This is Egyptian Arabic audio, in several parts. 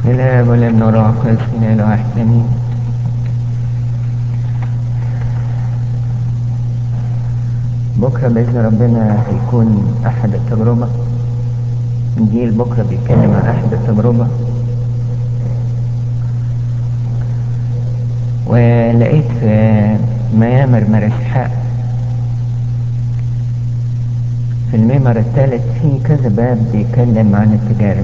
الاب والابن والروح القدس اله واحد امين بكرة بإذن ربنا هيكون أحد التجربة إنجيل بكرة بيتكلم عن أحد التجربة ولقيت في ميامر مرسحاء في الميمر الثالث في كذا باب بيتكلم عن التجارب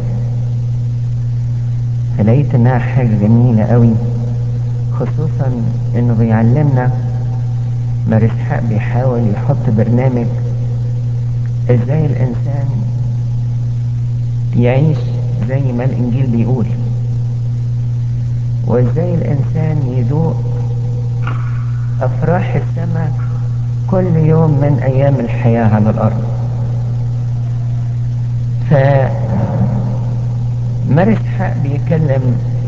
فلقيت انها حاجة جميلة قوي خصوصا انه بيعلمنا مرسحاء بيحاول يحط برنامج ازاي الانسان يعيش زي ما الانجيل بيقول وازاي الانسان يذوق افراح السماء كل يوم من ايام الحياة على الارض ف مارس حق بيتكلم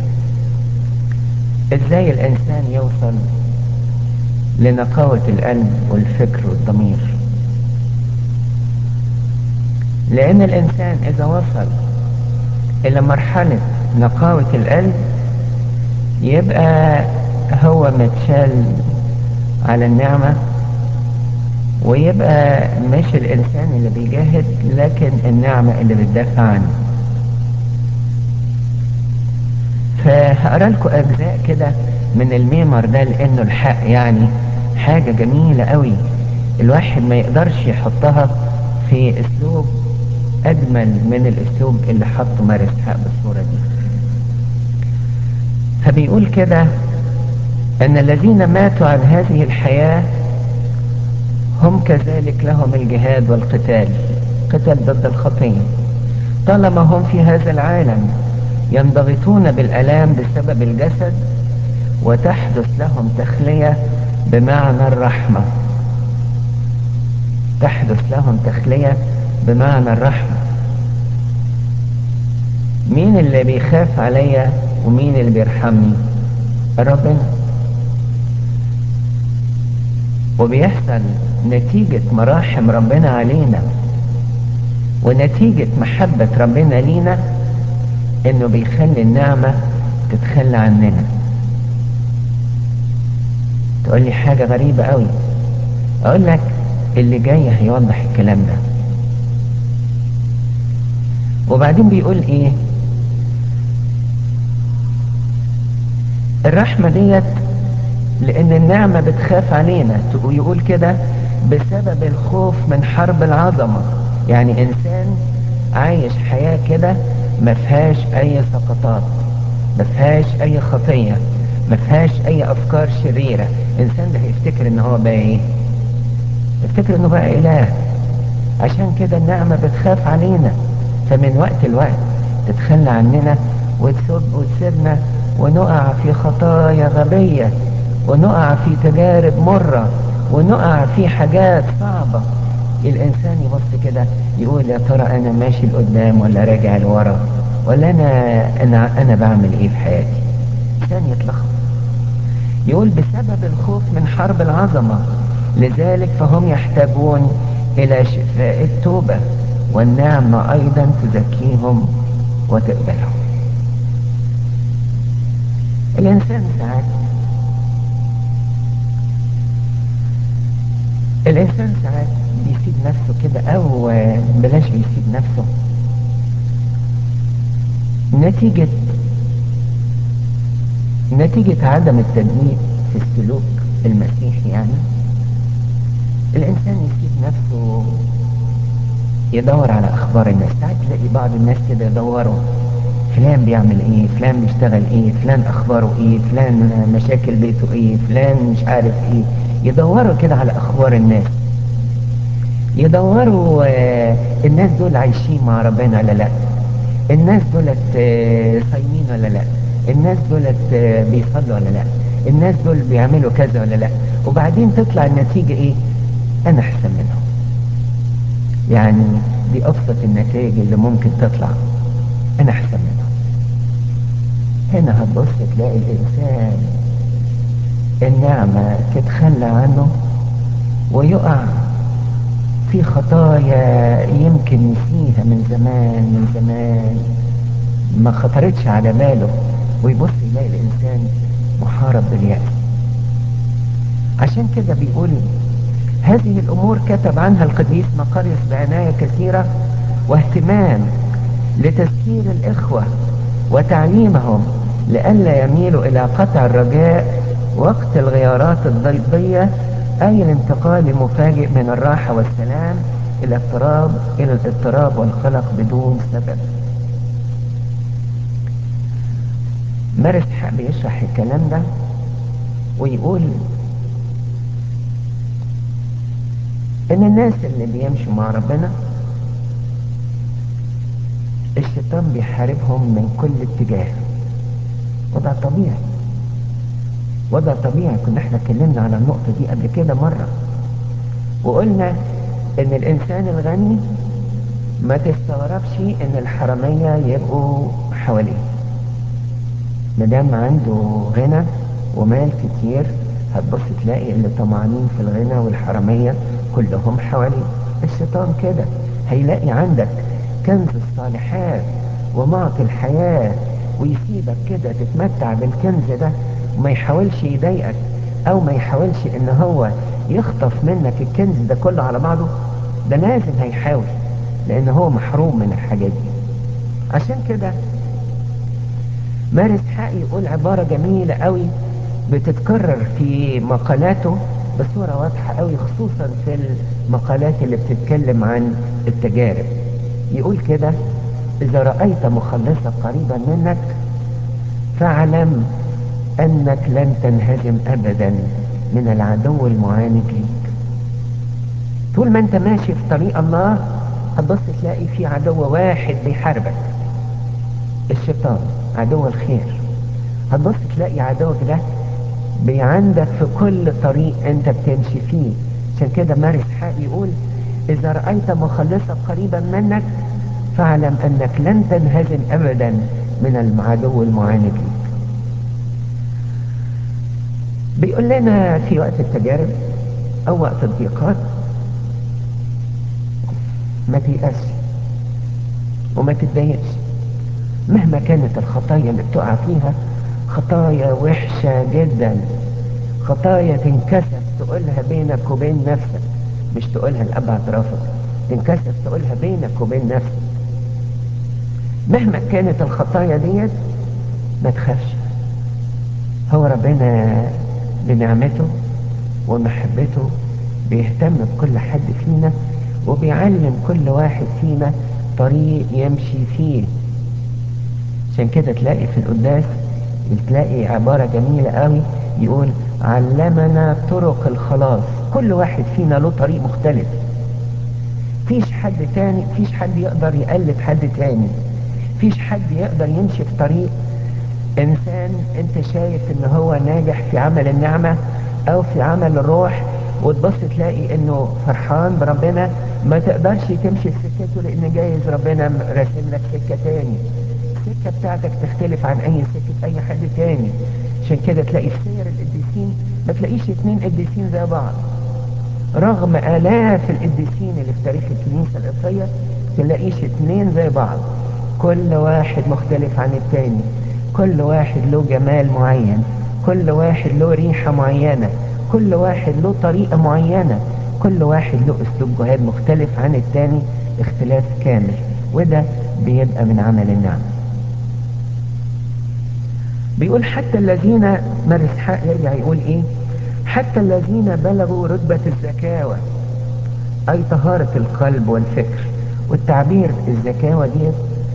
ازاي الانسان يوصل لنقاوة القلب والفكر والضمير لان الانسان اذا وصل الى مرحلة نقاوة القلب يبقى هو متشال على النعمة ويبقى مش الانسان اللي بيجاهد لكن النعمة اللي بتدافع عنه فهقرا لكم اجزاء كده من الميمر ده لانه الحق يعني حاجة جميلة قوي الواحد ما يقدرش يحطها في اسلوب اجمل من الاسلوب اللي حطه مارس حق بالصورة دي فبيقول كده ان الذين ماتوا عن هذه الحياة هم كذلك لهم الجهاد والقتال قتال ضد الخطية طالما هم في هذا العالم ينضغطون بالألام بسبب الجسد وتحدث لهم تخلية بمعنى الرحمة تحدث لهم تخلية بمعنى الرحمة مين اللي بيخاف عليا ومين اللي بيرحمني ربنا وبيحصل نتيجة مراحم ربنا علينا ونتيجة محبة ربنا لينا انه بيخلي النعمة تتخلى عننا تقول لي حاجة غريبة قوي اقول لك اللي جاي هيوضح الكلام ده وبعدين بيقول ايه الرحمة ديت لان النعمة بتخاف علينا ويقول كده بسبب الخوف من حرب العظمة يعني انسان عايش حياة كده ما فيهاش اي سقطات ما فيهاش اي خطية ما فيهاش اي افكار شريرة انسان ده هيفتكر ان هو بقى ايه يفتكر انه بقى اله عشان كده النعمة بتخاف علينا فمن وقت الوقت تتخلى عننا وتسب وتسيبنا ونقع في خطايا غبية ونقع في تجارب مرة ونقع في حاجات صعبة الانسان يبص كده يقول يا ترى انا ماشي لقدام ولا راجع لورا ولا انا انا انا بعمل ايه في حياتي انسان يتلخبط يقول بسبب الخوف من حرب العظمة لذلك فهم يحتاجون الى شفاء التوبة والنعمة ايضا تزكيهم وتقبلهم الانسان ساعات الانسان ساعات بيسيب نفسه كده او بلاش بيسيب نفسه نتيجة نتيجة عدم التدقيق في السلوك المسيحي يعني الانسان يسيب نفسه يدور على اخبار الناس ساعات تلاقي بعض الناس كده يدوروا فلان بيعمل ايه فلان بيشتغل ايه فلان اخباره ايه فلان مشاكل بيته ايه فلان مش عارف ايه يدوروا كده على اخبار الناس يدوروا الناس دول عايشين مع ربنا ولا لا الناس دولت صايمين ولا لا الناس دولت بيصلوا ولا لا الناس دول بيعملوا كذا ولا لا وبعدين تطلع النتيجة ايه انا احسن منهم يعني دي ابسط النتائج اللي ممكن تطلع انا احسن منهم هنا هتبص تلاقي الانسان النعمة تتخلى عنه ويقع في خطايا يمكن نسيها من زمان من زمان ما خطرتش على باله ويبص يلاقي الإنسان محارب باليأس عشان كده بيقول هذه الأمور كتب عنها القديس مقريس بعناية كثيرة واهتمام لتذكير الإخوة وتعليمهم لئلا يميلوا إلى قطع الرجاء وقت الغيارات الضيقية أي الانتقال المفاجئ من الراحة والسلام إلى اضطراب إلى الاضطراب والقلق بدون سبب مارس حق يشرح الكلام ده ويقول ان الناس اللي بيمشوا مع ربنا الشيطان بيحاربهم من كل اتجاه وضع طبيعي وضع طبيعي كنا احنا اتكلمنا على النقطة دي قبل كده مرة وقلنا ان الانسان الغني ما تستغربش ان الحرامية يبقوا حواليه مادام عنده غنى ومال كتير هتبص تلاقي اللي طمعانين في الغنى والحرامية كلهم حواليه الشيطان كده هيلاقي عندك كنز الصالحات ومعطي الحياة ويسيبك كده تتمتع بالكنز ده وما يحاولش يضايقك او ما يحاولش ان هو يخطف منك الكنز ده كله على بعضه ده لازم هيحاول لان هو محروم من الحاجات دي عشان كده مارس حق يقول عبارة جميلة قوي بتتكرر في مقالاته بصورة واضحة قوي خصوصا في المقالات اللي بتتكلم عن التجارب يقول كده إذا رأيت مخلصك قريبا منك فاعلم أنك لن تنهزم أبدا من العدو المعاند ليك طول ما أنت ماشي في طريق الله هتبص تلاقي في عدو واحد بيحاربك الشيطان عدو الخير هتبص تلاقي عدوك ده بيعندك في كل طريق انت بتمشي فيه عشان كده مارس حق يقول اذا رأيت مخلصك قريبا منك فاعلم انك لن تنهزم ابدا من العدو المعاند ليك بيقول لنا في وقت التجارب او وقت الضيقات ما تيأسش وما تتضايقش مهما كانت الخطايا اللي بتقع فيها خطايا وحشة جدا خطايا تنكسف تقولها بينك وبين نفسك مش تقولها لأب اعترافك تنكسف تقولها بينك وبين نفسك مهما كانت الخطايا ديت ما تخافش هو ربنا بنعمته ومحبته بيهتم بكل حد فينا وبيعلم كل واحد فينا طريق يمشي فيه عشان كده تلاقي في القداس تلاقي عبارة جميلة قوي يقول علمنا طرق الخلاص كل واحد فينا له طريق مختلف فيش حد تاني فيش حد يقدر يقلد حد تاني فيش حد يقدر يمشي في طريق انسان انت شايف ان هو ناجح في عمل النعمة او في عمل الروح وتبص تلاقي انه فرحان بربنا ما تقدرش تمشي في سكته لان جايز ربنا راسم لك سكة تاني السكة بتاعتك تختلف عن اي سكة اي حد تاني عشان كده تلاقي في سير القديسين ما تلاقيش اتنين قديسين زي بعض رغم الاف القديسين اللي في تاريخ الكنيسة القبطية تلاقيش اتنين زي بعض كل واحد مختلف عن التاني كل واحد له جمال معين كل واحد له ريحة معينة كل واحد له طريقة معينة كل واحد له اسلوب جهاد مختلف عن التاني اختلاف كامل وده بيبقى من عمل النعمة بيقول حتى الذين مارس حق يرجع يقول ايه حتى الذين بلغوا رتبة الزكاوة اي طهارة القلب والفكر والتعبير الزكاوة ديت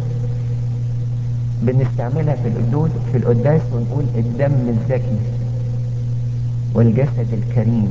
بنستعملها في القدود في القداس ونقول الدم الزكي والجسد الكريم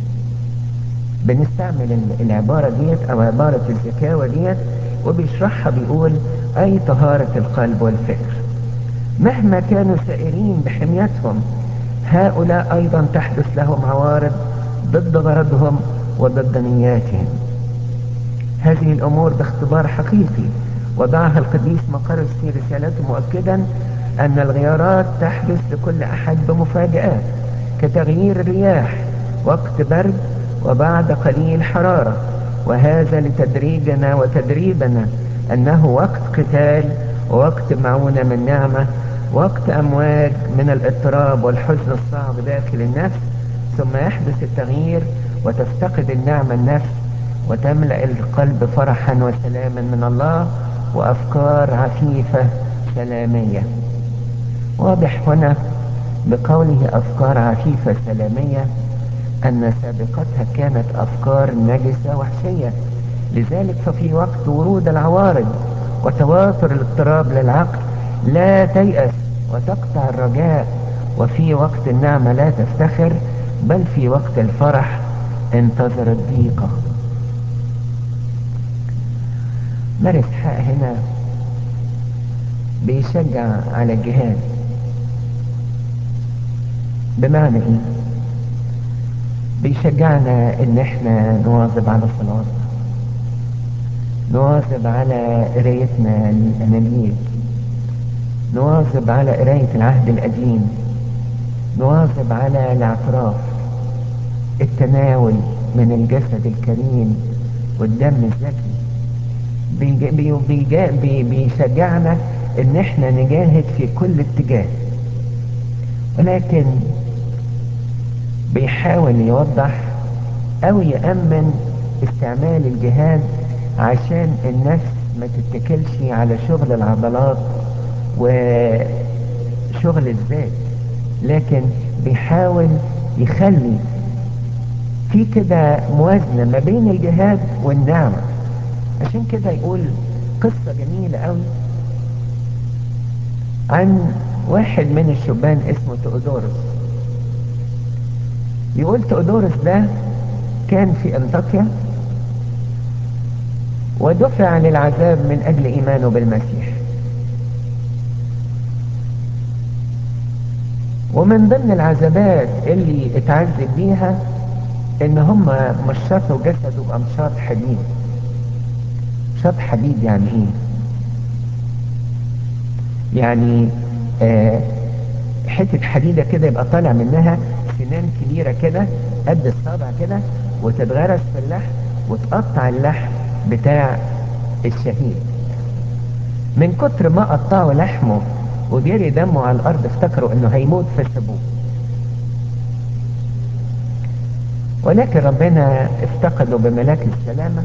بنستعمل العبارة ديت او عبارة الزكاوة ديت وبيشرحها بيقول اي طهارة القلب والفكر مهما كانوا سائرين بحميتهم هؤلاء ايضا تحدث لهم عوارض ضد غرضهم وضد نياتهم هذه الامور باختبار حقيقي وضعها القديس مقرس في رسالته مؤكدا ان الغيارات تحدث لكل احد بمفاجآت كتغيير الرياح وقت برد وبعد قليل حرارة وهذا لتدريجنا وتدريبنا انه وقت قتال ووقت معونة من نعمة وقت أمواج من الاضطراب والحزن الصعب داخل النفس ثم يحدث التغيير وتفتقد النعمة النفس وتملأ القلب فرحا وسلاما من الله وأفكار عفيفة سلامية واضح هنا بقوله أفكار عفيفة سلامية أن سابقتها كانت أفكار نجسة وحشية لذلك ففي وقت ورود العوارض وتواتر الاضطراب للعقل لا تيأس وتقطع الرجاء وفي وقت النعمة لا تفتخر بل في وقت الفرح انتظر الضيقة مارس حق هنا بيشجع على الجهاد بمعنى ايه بيشجعنا ان احنا نواظب على صلاتنا نواظب على قرايتنا للاناجيل نواظب على قراية العهد القديم نواظب على الاعتراف التناول من الجسد الكريم والدم الزكي بيجا بيجا بي بيشجعنا ان احنا نجاهد في كل اتجاه ولكن بيحاول يوضح او يأمن استعمال الجهاد عشان النفس ما تتكلش على شغل العضلات وشغل الذات لكن بيحاول يخلي في كده موازنة ما بين الجهاد والنعمة عشان كده يقول قصة جميلة قوي عن واحد من الشبان اسمه تؤدورس يقول تؤدورس ده كان في انطاكيا ودفع للعذاب من اجل ايمانه بالمسيح ومن ضمن العذابات اللي اتعذب بيها ان هم مشطوا جسده بامشاط حديد مشاط حديد يعني ايه يعني آه حتة حديدة كده يبقى طالع منها سنان كبيرة كده قد الصابع كده وتتغرس في اللحم وتقطع اللحم بتاع الشهيد من كتر ما قطعوا لحمه وجري دمه على الارض افتكروا انه هيموت فسبوه ولكن ربنا افتقده بملاك السلامة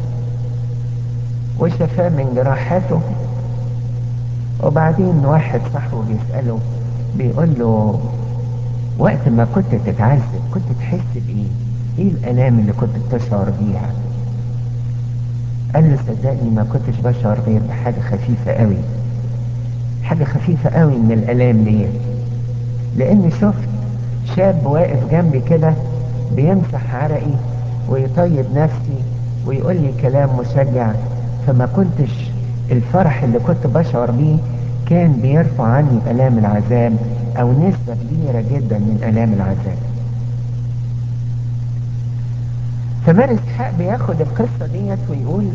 وشفاه من جراحاته وبعدين واحد صاحبه بيسأله بيقول له وقت ما كنت تتعذب كنت تحس بايه ايه الالام اللي كنت بتشعر بيها قال له صدقني ما كنتش بشعر غير بحاجة خفيفة قوي حاجة خفيفة قوي من الالام دي لاني شفت شاب واقف جنبي كده بيمسح عرقي ويطيب نفسي ويقول لي كلام مشجع فما كنتش الفرح اللي كنت بشعر بيه كان بيرفع عني الام العذاب او نسبة كبيرة جدا من الام العذاب فمارس اسحاق بياخد القصة ديت ويقول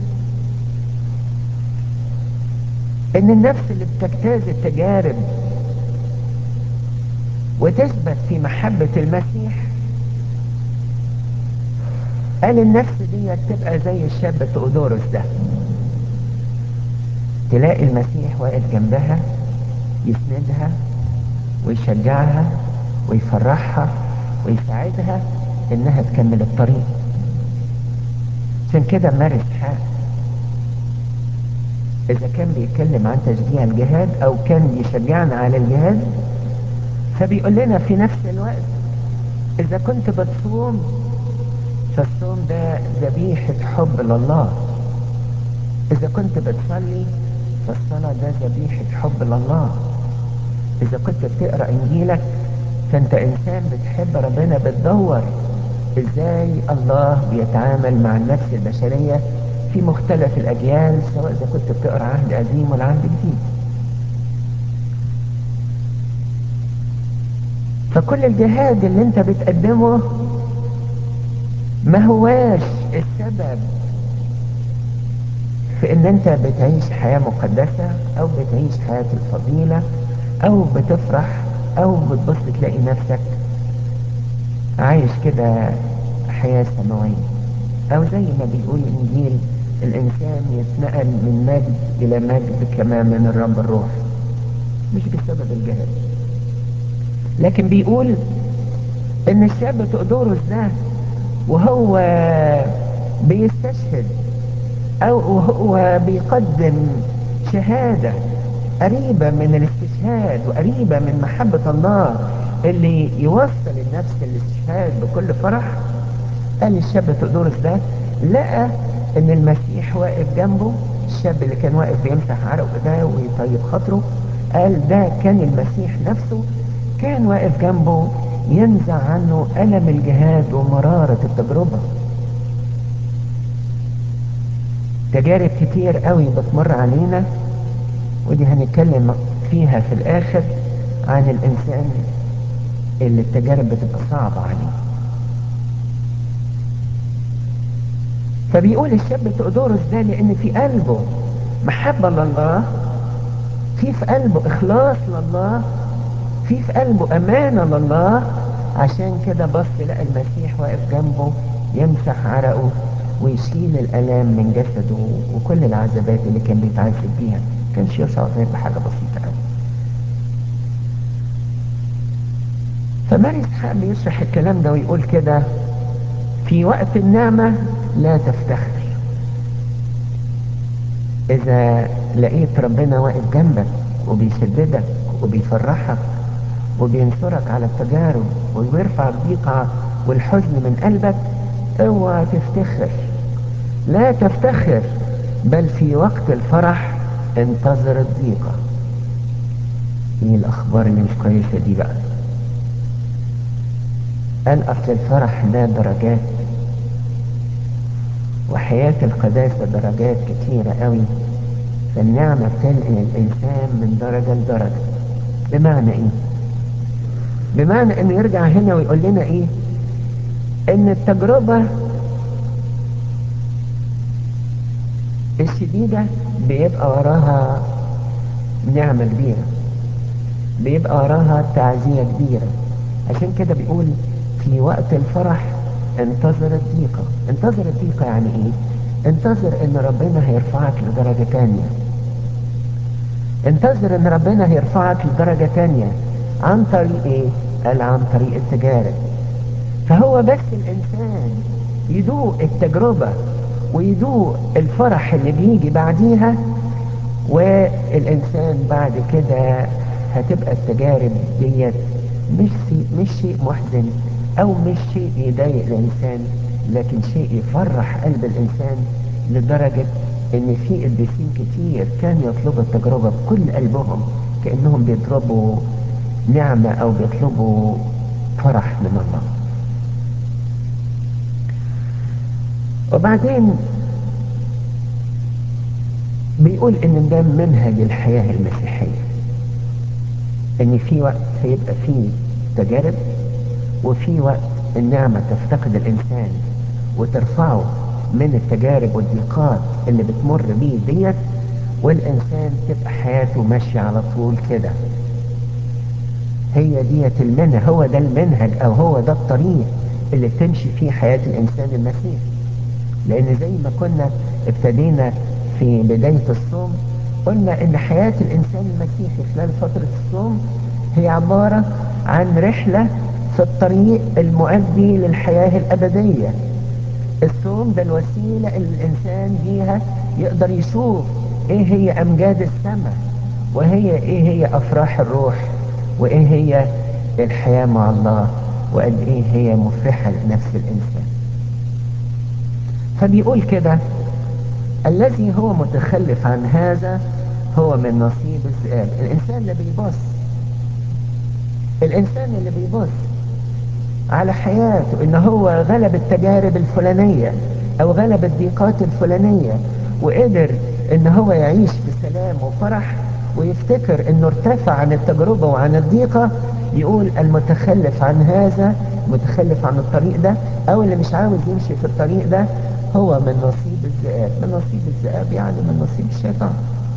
ان النفس اللي بتجتاز التجارب وتثبت في محبة المسيح قال النفس دي تبقى زي الشاب تؤدورس ده تلاقي المسيح واقف جنبها يسندها ويشجعها ويفرحها ويساعدها انها تكمل الطريق عشان كده مارس حق اذا كان بيتكلم عن تشجيع الجهاد او كان بيشجعنا على الجهاد فبيقول لنا في نفس الوقت اذا كنت بتصوم فالصوم ده ذبيحة حب لله اذا كنت بتصلي فالصلاة ده ذبيحة حب لله اذا كنت بتقرأ انجيلك فانت انسان بتحب ربنا بتدور ازاي الله بيتعامل مع النفس البشرية في مختلف الاجيال سواء اذا كنت بتقرأ عهد قديم ولا عهد جديد فكل الجهاد اللي انت بتقدمه ما هواش السبب في ان انت بتعيش حياة مقدسة او بتعيش حياة الفضيلة او بتفرح او بتبص تلاقي نفسك عايش كده حياة سماوية او زي ما بيقول الانجيل الإنسان يتنقل من مجد إلى مجد كما من الرب الروح مش بسبب الجهاد لكن بيقول إن الشاب تقدرس ده وهو بيستشهد أو وهو بيقدم شهادة قريبة من الاستشهاد وقريبة من محبة الله اللي يوصل النفس للاستشهاد بكل فرح قال الشاب تقدرس ده لقى ان المسيح واقف جنبه الشاب اللي كان واقف بيمسح عرقه ده ويطيب خاطره قال ده كان المسيح نفسه كان واقف جنبه ينزع عنه ألم الجهاد ومرارة التجربة تجارب كتير قوي بتمر علينا ودي هنتكلم فيها في الآخر عن الإنسان اللي التجارب بتبقى صعبة عليه فبيقول الشاب تقدرس ده لأن في قلبه محبة لله في في قلبه إخلاص لله في في قلبه أمانة لله عشان كده بص لقى المسيح واقف جنبه يمسح عرقه ويشيل الألام من جسده وكل العذابات اللي كان بيتعذب بيها كانش يشعر غير بحاجة بسيطة قوي فماري اسحاق بيشرح الكلام ده ويقول كده في وقت النعمة لا تفتخر إذا لقيت ربنا واقف جنبك وبيشددك وبيفرحك وبينصرك على التجارب ويرفع الضيقة والحزن من قلبك اوعى تفتخر لا تفتخر بل في وقت الفرح انتظر الضيقة ايه الاخبار اللي مش كويسة دي بقى قال اصل الفرح ده درجات وحياة القداسة درجات كتيرة قوي فالنعمة بتنقل الانسان من درجة لدرجة بمعنى ايه بمعنى انه يرجع هنا ويقول لنا ايه ان التجربة الشديدة بيبقى وراها نعمة كبيرة بيبقى وراها تعزية كبيرة عشان كده بيقول في وقت الفرح انتظر الضيقة انتظر الضيقة يعني ايه انتظر ان ربنا هيرفعك لدرجة تانية انتظر ان ربنا هيرفعك لدرجة تانية عن طريق ايه قال عن طريق التجارب فهو بس الانسان يدوق التجربة ويدوق الفرح اللي بيجي بعديها والانسان بعد كده هتبقى التجارب ديت مش مش شيء محزن او مش شيء يضايق الانسان لكن شيء يفرح قلب الانسان لدرجة ان في قديسين كتير كانوا يطلبوا التجربة بكل قلبهم كأنهم بيطلبوا نعمة او بيطلبوا فرح من الله وبعدين بيقول ان ده منهج الحياة المسيحية ان في وقت هيبقى فيه تجارب وفي وقت النعمة تفتقد الانسان وترفعه من التجارب والضيقات اللي بتمر بيه ديت والانسان تبقى حياته ماشية على طول كده هي ديت المنهج هو ده المنهج او هو ده الطريق اللي تمشي فيه حياة الانسان المسيحي لان زي ما كنا ابتدينا في بداية الصوم قلنا ان حياة الانسان المسيحي خلال فترة الصوم هي عبارة عن رحلة في الطريق المؤدي للحياة الابدية الصوم ده الوسيلة اللي الانسان بيها يقدر يشوف ايه هي امجاد السماء وهي ايه هي افراح الروح وايه هي الحياة مع الله وقد ايه هي مفرحة لنفس الانسان فبيقول كده الذي هو متخلف عن هذا هو من نصيب الذئاب الانسان اللي بيبص الانسان اللي بيبص على حياته ان هو غلب التجارب الفلانية او غلب الضيقات الفلانية وقدر ان هو يعيش بسلام وفرح ويفتكر انه ارتفع عن التجربة وعن الضيقة يقول المتخلف عن هذا متخلف عن الطريق ده او اللي مش عاوز يمشي في الطريق ده هو من نصيب الذئاب من نصيب الذئاب يعني من نصيب الشيطان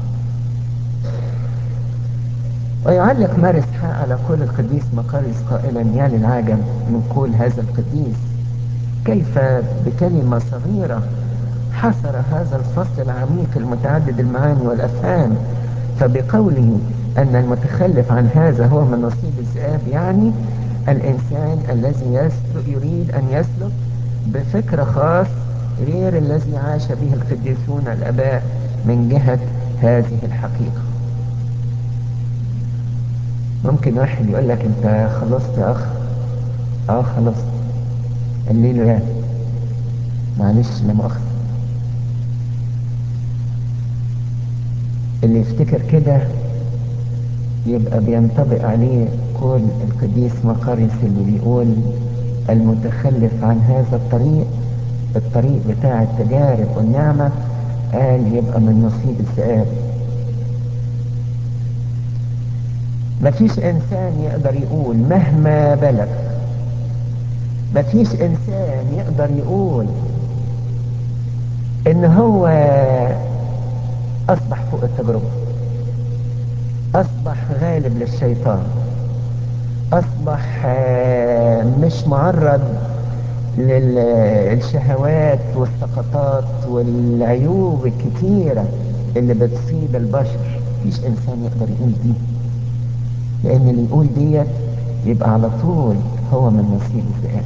ويعلق مارس حق على قول القديس مقارس قائلا يا للعجب من قول هذا القديس كيف بكلمة صغيرة حصر هذا الفصل العميق المتعدد المعاني والأفهام فبقوله أن المتخلف عن هذا هو من نصيب الذئاب يعني الإنسان الذي يسلك يريد أن يسلك بفكر خاص غير الذي عاش به القديسون الأباء من جهة هذه الحقيقة ممكن واحد يقول لك انت خلصت يا اخ اه خلصت قال له يا معلش لا مؤاخذة اللي يفتكر كده يبقى بينطبق عليه قول القديس مقارس اللي بيقول المتخلف عن هذا الطريق الطريق بتاع التجارب والنعمة قال يبقى من نصيب الذئاب مفيش انسان يقدر يقول مهما بلغ مفيش انسان يقدر يقول ان هو اصبح فوق التجربة اصبح غالب للشيطان اصبح مش معرض للشهوات والسقطات والعيوب الكتيرة اللي بتصيب البشر مفيش انسان يقدر يقول دي لان اللي يقول ديت يبقى على طول هو من نصيب الذئاب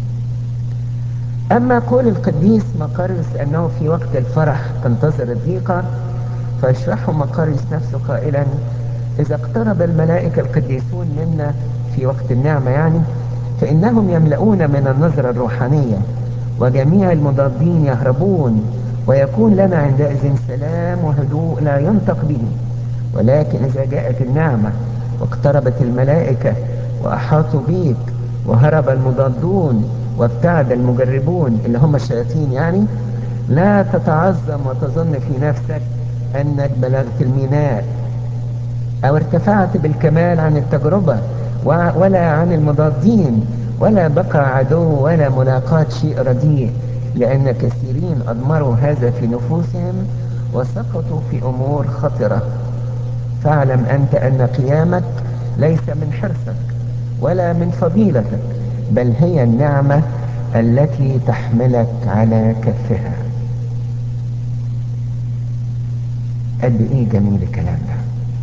اما قول القديس مقرس انه في وقت الفرح تنتظر الضيقة فيشرحه مقرس نفسه قائلا اذا اقترب الملائكة القديسون منا في وقت النعمة يعني فانهم يملؤون من النظرة الروحانية وجميع المضادين يهربون ويكون لنا عندئذ سلام وهدوء لا ينطق به ولكن اذا جاءت النعمة واقتربت الملائكة وأحاطوا بيك وهرب المضادون وابتعد المجربون اللي هم الشياطين يعني لا تتعظم وتظن في نفسك أنك بلغت الميناء أو ارتفعت بالكمال عن التجربة ولا عن المضادين ولا بقى عدو ولا ملاقاة شيء رديء لأن كثيرين أضمروا هذا في نفوسهم وسقطوا في أمور خطرة فاعلم أنت أن قيامك ليس من حرصك ولا من فضيلتك بل هي النعمة التي تحملك على كفها قد ايه جميل الكلام ده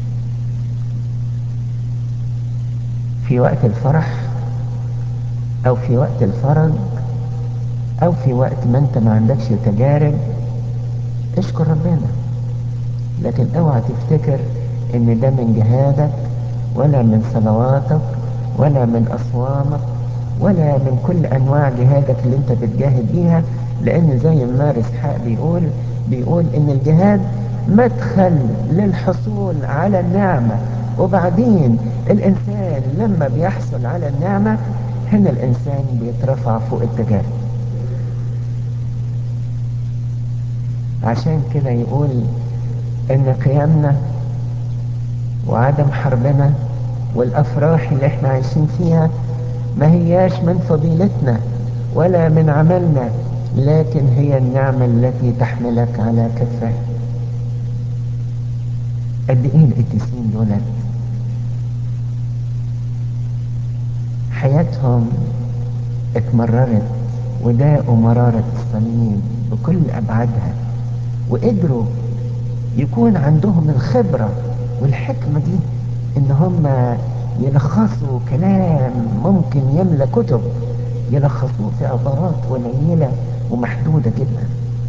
في وقت الفرح او في وقت الفرج او في وقت ما انت ما عندكش تجارب اشكر ربنا لكن اوعى تفتكر ان ده من جهادك ولا من صلواتك ولا من اصوامك ولا من كل انواع جهادك اللي انت بتجاهد بيها لان زي ما مارس حق بيقول بيقول ان الجهاد مدخل للحصول على النعمة وبعدين الانسان لما بيحصل على النعمة هنا الانسان بيترفع فوق التجارب عشان كده يقول ان قيامنا وعدم حربنا والافراح اللي احنا عايشين فيها ما هياش من فضيلتنا ولا من عملنا لكن هي النعمة التي تحملك على كفها قد ايه القديسين دولت حياتهم اتمررت وداقوا مرارة الصليب بكل ابعادها وقدروا يكون عندهم الخبرة والحكمة دي ان هم يلخصوا كلام ممكن يملى كتب يلخصوه في عبارات قليلة ومحدودة جدا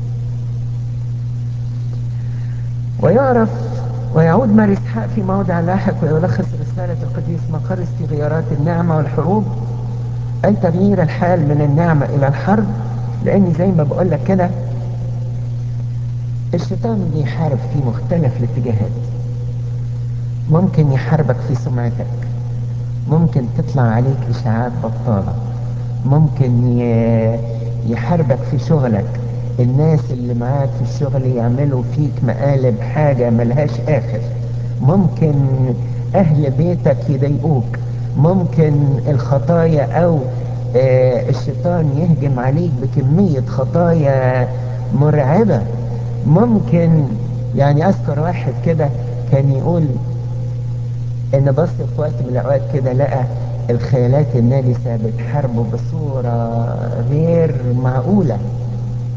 ويعرف ويعود مار اسحاق في موضع لاحق ويلخص رسالة القديس مقرس في غيارات النعمة والحروب أي تغيير الحال من النعمة إلى الحرب لأن زي ما بقول لك كده الشيطان بيحارب في مختلف الاتجاهات ممكن يحاربك في سمعتك ممكن تطلع عليك إشاعات بطالة ممكن يحاربك في شغلك الناس اللي معاك في الشغل يعملوا فيك مقالب حاجة ملهاش آخر ممكن أهل بيتك يضايقوك ممكن الخطايا أو آه الشيطان يهجم عليك بكمية خطايا مرعبة ممكن يعني أذكر واحد كده كان يقول ان بص في وقت من الاوقات كده لقى الخيالات الناجسة بتحاربه بصورة غير معقولة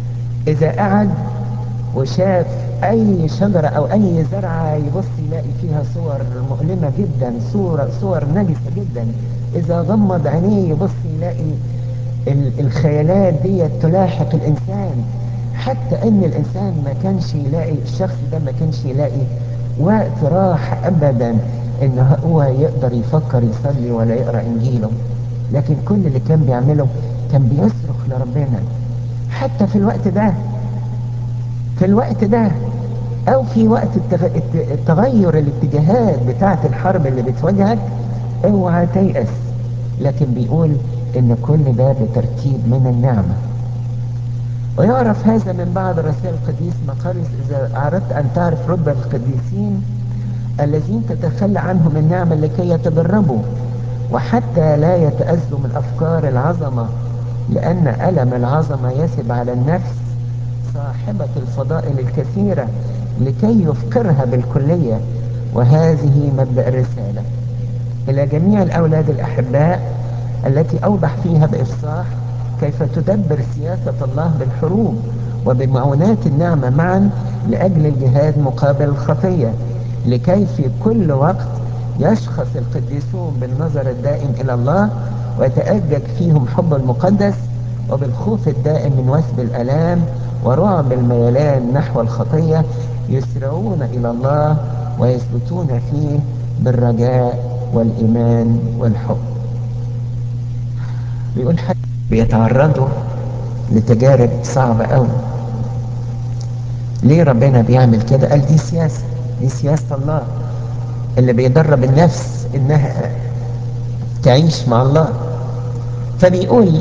اذا قعد وشاف اي شجرة او اي زرعة يبص يلاقي فيها صور مؤلمة جدا صورة صور نجسة جدا اذا غمض عينيه يبص يلاقي الخيالات دي تلاحق الانسان حتى ان الانسان ما كانش يلاقي الشخص ده ما كانش يلاقي وقت راح ابدا ان هو يقدر يفكر يصلي ولا يقرأ انجيله لكن كل اللي كان بيعمله كان بيصرخ لربنا حتى في الوقت ده في الوقت ده او في وقت التغير الاتجاهات بتاعة الحرب اللي بتواجهك اوعى تيأس لكن بيقول ان كل ده بترتيب من النعمة ويعرف هذا من بعض رسائل القديس مقارس اذا اردت ان تعرف رتبة القديسين الذين تتخلى عنهم النعمة لكي يتدربوا وحتى لا يتأذوا من افكار العظمة لان ألم العظمة يسب على النفس صاحبة الفضائل الكثيرة لكي يفقرها بالكلية وهذه مبدأ الرسالة إلى جميع الأولاد الأحباء التي أوضح فيها بإفصاح كيف تدبر سياسة الله بالحروب وبمعونات النعمة معا لأجل الجهاد مقابل الخطية لكي في كل وقت يشخص القديسون بالنظر الدائم إلى الله ويتأجج فيهم حب المقدس وبالخوف الدائم من وثب الألام ورعب الميلان نحو الخطية يسرعون إلى الله ويثبتون فيه بالرجاء والإيمان والحب بيقول حد بيتعرضوا لتجارب صعبة قوي ليه ربنا بيعمل كده قال دي سياسة دي سياسة الله اللي بيدرب النفس انها تعيش مع الله فبيقول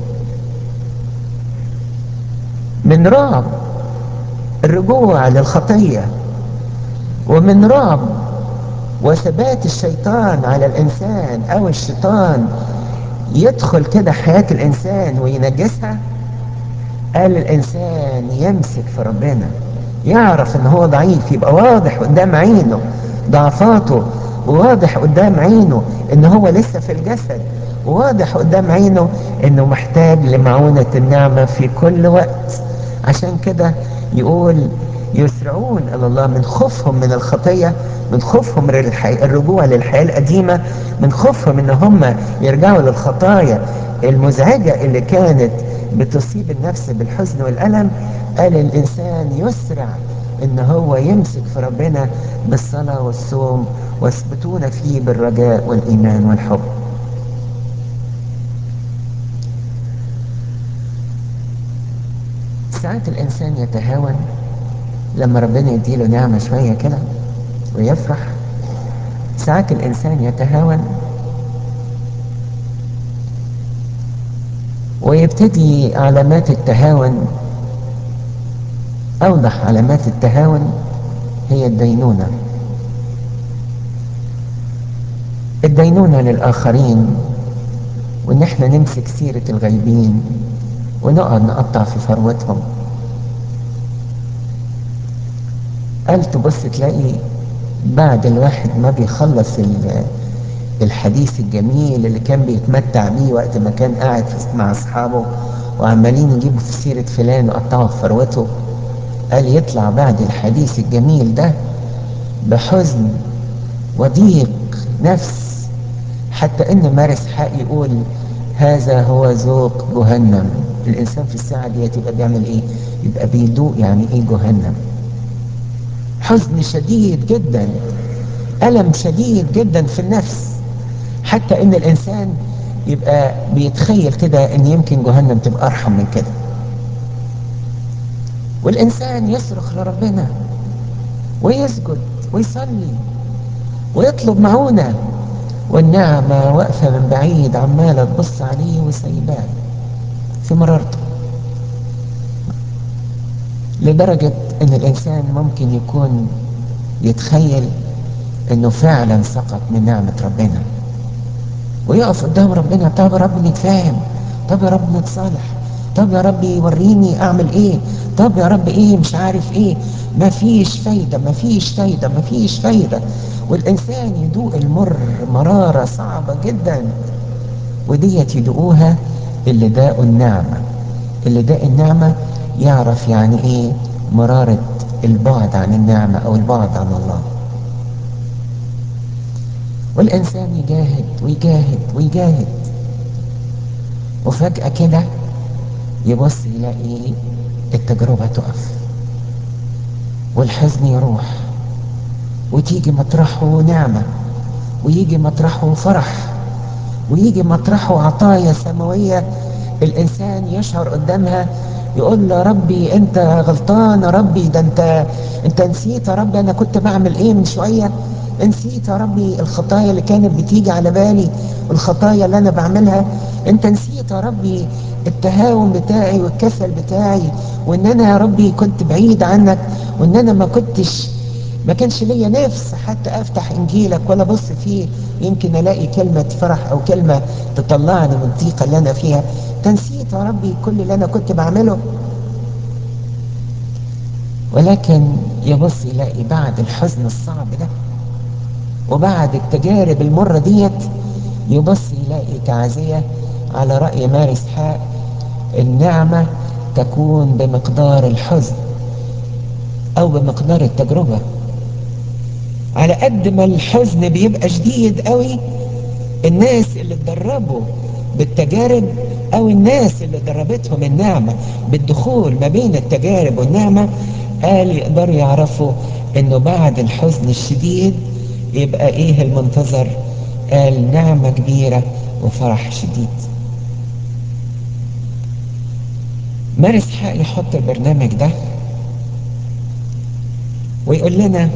من رعب الرجوع للخطية ومن رعب وثبات الشيطان على الإنسان أو الشيطان يدخل كده حياة الإنسان وينجسها قال الإنسان يمسك في ربنا يعرف إن هو ضعيف يبقى واضح قدام عينه ضعفاته وواضح قدام عينه إن هو لسه في الجسد وواضح قدام عينه إنه محتاج لمعونة النعمة في كل وقت عشان كده يقول يسرعون إلى الله من خوفهم من الخطية من خوفهم من الرجوع للحياة القديمة من خوفهم ان هم يرجعوا للخطايا المزعجة اللي كانت بتصيب النفس بالحزن والألم قال الإنسان يسرع ان هو يمسك في ربنا بالصلاة والصوم واثبتون فيه بالرجاء والإيمان والحب ساعات الإنسان يتهاون لما ربنا يديله نعمة شوية كده ويفرح ساعات الإنسان يتهاون ويبتدي علامات التهاون أوضح علامات التهاون هي الدينونة الدينونة للآخرين وإن احنا نمسك سيرة الغيبين ونقعد نقطع في ثروتهم قال تبص تلاقي بعد الواحد ما بيخلص الحديث الجميل اللي كان بيتمتع بيه وقت ما كان قاعد مع اصحابه وعمالين يجيبوا في سيرة فلان وقطعوا في ثروته قال يطلع بعد الحديث الجميل ده بحزن وضيق نفس حتى ان مارس حق يقول هذا هو ذوق جهنم الانسان في الساعة دي يبقى بيعمل ايه يبقى بيدوق يعني ايه جهنم حزن شديد جدا ألم شديد جدا في النفس حتى ان الانسان يبقى بيتخيل كده ان يمكن جهنم تبقى ارحم من كده والانسان يصرخ لربنا ويسجد ويصلي ويطلب معونة والنعمة واقفة من بعيد عمالة تبص عليه وسايباه في مرارته لدرجة ان الانسان ممكن يكون يتخيل انه فعلا سقط من نعمة ربنا ويقف قدام ربنا طب يا رب نتفاهم طب يا رب نتصالح طب يا رب وريني اعمل ايه طب يا رب ايه مش عارف ايه مفيش فايدة مفيش فايدة مفيش فايدة والانسان يدوق المر مرارة صعبة جدا وديت يدوقوها اللي داقوا النعمة اللي داق النعمة يعرف يعني ايه مرارة البعد عن النعمة او البعد عن الله والانسان يجاهد ويجاهد ويجاهد وفجأة كده يبص يلاقي التجربة تقف والحزن يروح وتيجي مطرحه نعمة ويجي مطرحه فرح ويجي مطرحه عطايا سماوية الإنسان يشعر قدامها يقول له ربي أنت غلطان يا ربي ده أنت أنت نسيت يا ربي أنا كنت بعمل إيه من شوية نسيت يا ربي الخطايا اللي كانت بتيجي على بالي والخطايا اللي أنا بعملها أنت نسيت يا ربي التهاون بتاعي والكسل بتاعي وإن أنا يا ربي كنت بعيد عنك وإن أنا ما كنتش ما كانش ليا نفس حتى افتح انجيلك ولا ابص فيه يمكن الاقي كلمة فرح او كلمة تطلعني من الضيقة اللي انا فيها تنسيت يا ربي كل اللي انا كنت بعمله ولكن يبص يلاقي بعد الحزن الصعب ده وبعد التجارب المرة ديت يبص يلاقي تعزية على رأي ماري اسحاق النعمة تكون بمقدار الحزن او بمقدار التجربة على قد ما الحزن بيبقى شديد قوي الناس اللي اتدربوا بالتجارب او الناس اللي دربتهم النعمة بالدخول ما بين التجارب والنعمة قال يقدروا يعرفوا انه بعد الحزن الشديد يبقى ايه المنتظر قال نعمة كبيرة وفرح شديد مارس حق يحط البرنامج ده ويقول لنا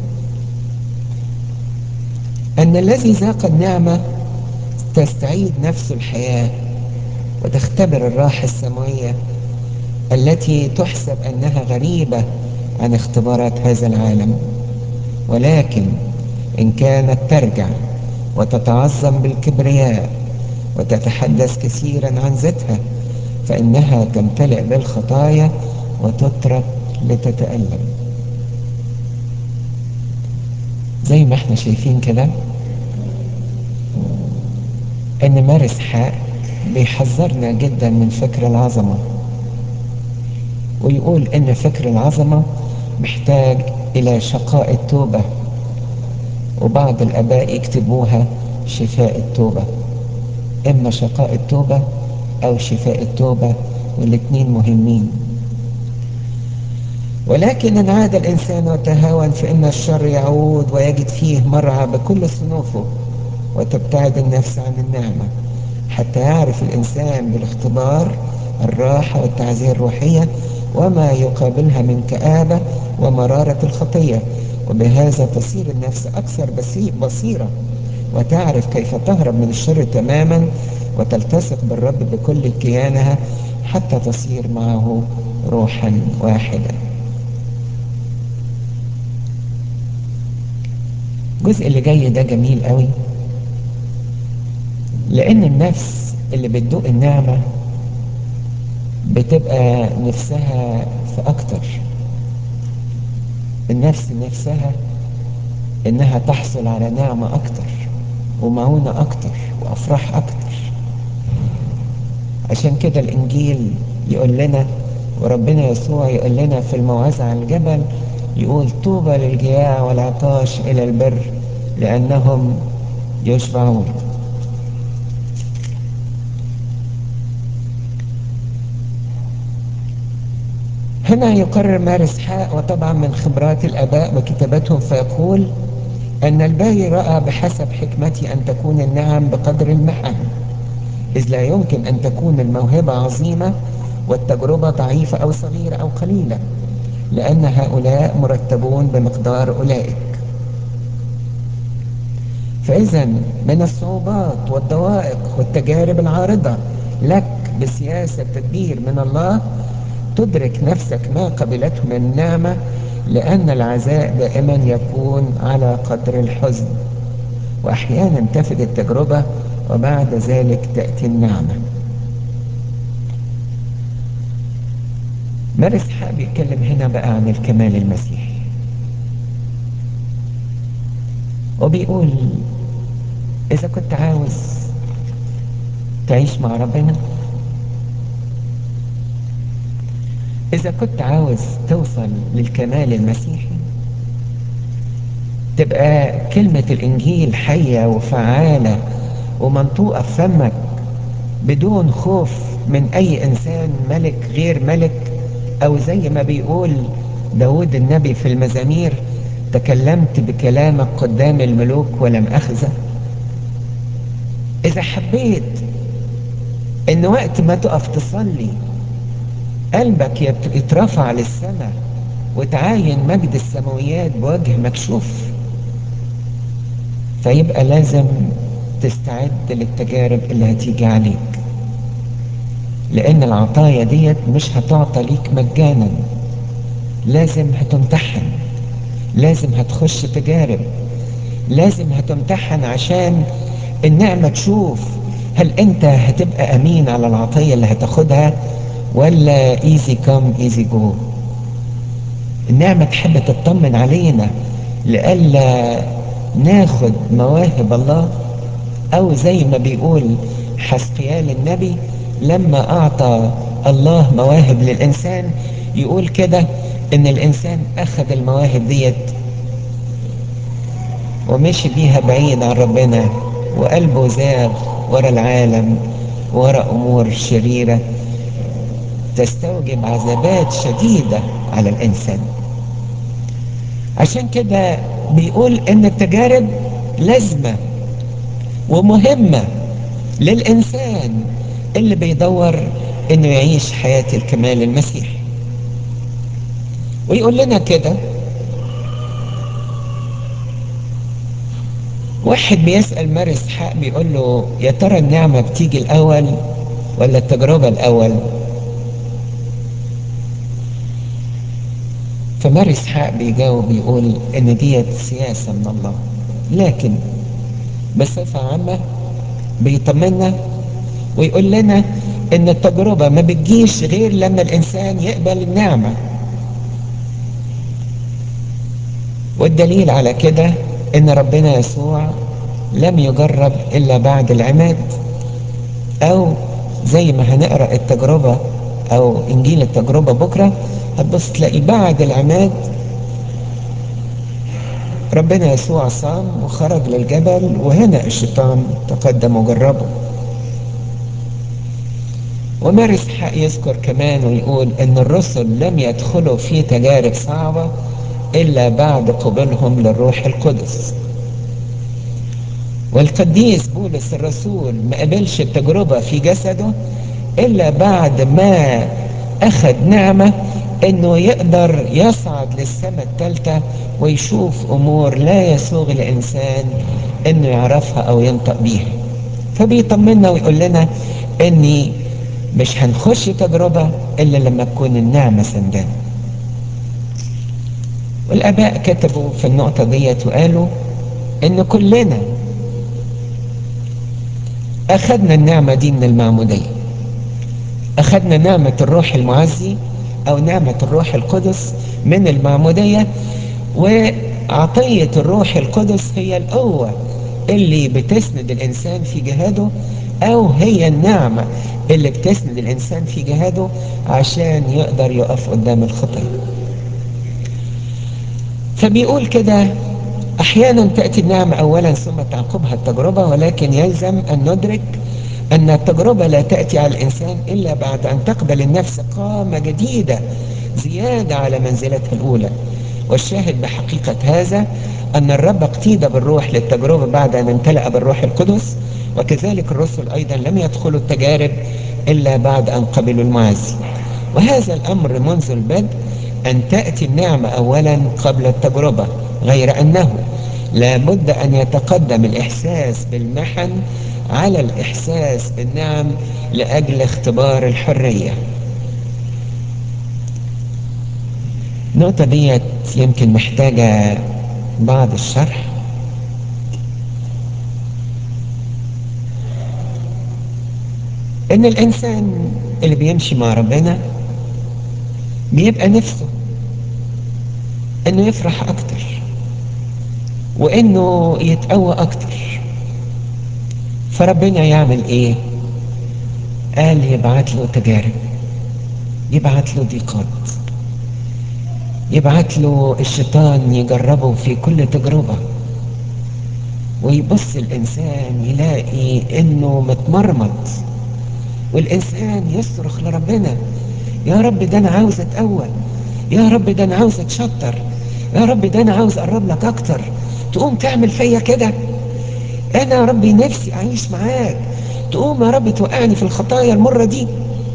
أن الذي ذاق النعمة تستعيد نفس الحياة وتختبر الراحة السماوية التي تحسب أنها غريبة عن اختبارات هذا العالم ولكن إن كانت ترجع وتتعظم بالكبرياء وتتحدث كثيرا عن ذاتها فإنها تمتلئ بالخطايا وتترك لتتألم زي ما احنا شايفين كده ان مارس حق بيحذرنا جدا من فكر العظمة ويقول ان فكر العظمة محتاج الى شقاء التوبة وبعض الاباء يكتبوها شفاء التوبة اما شقاء التوبة او شفاء التوبة والاتنين مهمين ولكن ان عاد الانسان وتهاون فان الشر يعود ويجد فيه مرعى بكل صنوفه وتبتعد النفس عن النعمة حتى يعرف الانسان بالاختبار الراحة والتعزية الروحية وما يقابلها من كآبة ومرارة الخطية وبهذا تصير النفس أكثر بصيرة وتعرف كيف تهرب من الشر تماما وتلتصق بالرب بكل كيانها حتى تصير معه روحا واحدا الجزء اللي جاي ده جميل قوي لان النفس اللي بتدوق النعمة بتبقى نفسها في اكتر النفس نفسها انها تحصل على نعمة اكتر ومعونة اكتر وافراح اكتر عشان كده الانجيل يقول لنا وربنا يسوع يقول لنا في الموعظة على الجبل يقول طوبى للجياع والعطاش الى البر لانهم يشبعون هنا يقرر مارس حاء وطبعا من خبرات الاباء وكتاباتهم فيقول ان الباري راى بحسب حكمتي ان تكون النعم بقدر المحن اذ لا يمكن ان تكون الموهبه عظيمه والتجربه ضعيفه او صغيره او قليله لأن هؤلاء مرتبون بمقدار أولئك فإذا من الصعوبات والضوائق والتجارب العارضة لك بسياسة تدبير من الله تدرك نفسك ما قبلته من النعمة لأن العزاء دائما يكون على قدر الحزن وأحيانا تفد التجربة وبعد ذلك تأتي النعمة مارس حق بيتكلم هنا بقى عن الكمال المسيحي وبيقول إذا كنت عاوز تعيش مع ربنا إذا كنت عاوز توصل للكمال المسيحي تبقى كلمة الإنجيل حية وفعالة ومنطوقة في فمك بدون خوف من أي إنسان ملك غير ملك أو زي ما بيقول داود النبي في المزامير تكلمت بكلامك قدام الملوك ولم أخزى إذا حبيت إن وقت ما تقف تصلي قلبك يترفع للسماء وتعاين مجد السماويات بوجه مكشوف فيبقى لازم تستعد للتجارب اللي هتيجي عليك لأن العطايا ديت مش هتعطى ليك مجانا لازم هتمتحن لازم هتخش تجارب لازم هتمتحن عشان النعمة تشوف هل انت هتبقى امين على العطية اللي هتاخدها ولا ايزي كام ايزي جو النعمة تحب تطمن علينا لألا ناخد مواهب الله او زي ما بيقول حسقيال النبي لما اعطى الله مواهب للانسان يقول كده ان الانسان اخذ المواهب ديت ومشي بيها بعيد عن ربنا وقلبه زاغ ورا العالم ورا امور شريره تستوجب عذابات شديده على الانسان عشان كده بيقول ان التجارب لازمه ومهمه للانسان اللي بيدور انه يعيش حياه الكمال المسيحي ويقول لنا كده واحد بيسأل ماري اسحاق بيقول له يا ترى النعمة بتيجي الأول ولا التجربة الأول؟ فماري اسحاق بيجاوب بيقول إن ديت سياسة من الله لكن بصفة عامة بيطمنا ويقول لنا إن التجربة ما بتجيش غير لما الإنسان يقبل النعمة والدليل على كده ان ربنا يسوع لم يجرب الا بعد العماد او زي ما هنقرا التجربه او انجيل التجربه بكره هتبص تلاقي بعد العماد ربنا يسوع صام وخرج للجبل وهنا الشيطان تقدم وجربه وماري اسحاق يذكر كمان ويقول ان الرسل لم يدخلوا في تجارب صعبه إلا بعد قبولهم للروح القدس والقديس بولس الرسول ما قبلش التجربة في جسده إلا بعد ما أخذ نعمة إنه يقدر يصعد للسماء الثالثة ويشوف أمور لا يسوغ الإنسان إنه يعرفها أو ينطق بيها فبيطمنا ويقول لنا إني مش هنخش تجربة إلا لما تكون النعمة سندانة والآباء كتبوا في النقطة ديت وقالوا إن كلنا أخذنا النعمة دي من المعمودية أخذنا نعمة الروح المعزي أو نعمة الروح القدس من المعمودية وعطية الروح القدس هي القوة اللي بتسند الإنسان في جهاده أو هي النعمة اللي بتسند الإنسان في جهاده عشان يقدر يقف قدام الخطيه فبيقول كده احيانا تاتي النعمه اولا ثم تعقبها التجربه ولكن يلزم ان ندرك ان التجربه لا تاتي على الانسان الا بعد ان تقبل النفس قامه جديده زياده على منزلتها الاولى والشاهد بحقيقه هذا ان الرب اقتيد بالروح للتجربه بعد ان امتلا بالروح القدس وكذلك الرسل ايضا لم يدخلوا التجارب الا بعد ان قبلوا المعزي وهذا الامر منذ البدء أن تأتي النعمة أولا قبل التجربة غير أنه لا بد أن يتقدم الإحساس بالمحن على الإحساس بالنعم لأجل اختبار الحرية النقطة ديت يمكن محتاجة بعض الشرح إن الإنسان اللي بيمشي مع ربنا بيبقى نفسه انه يفرح اكتر وانه يتقوى اكتر فربنا يعمل ايه قال يبعت له تجارب يبعت له ضيقات يبعت له الشيطان يجربه في كل تجربة ويبص الإنسان يلاقي إنه متمرمط والإنسان يصرخ لربنا يا رب ده أنا عاوز أتأول يا رب ده أنا عاوز أتشطر يا رب ده أنا عاوز أقرب لك أكتر تقوم تعمل فيا كده أنا يا ربي نفسي أعيش معاك تقوم يا رب توقعني في الخطايا المرة دي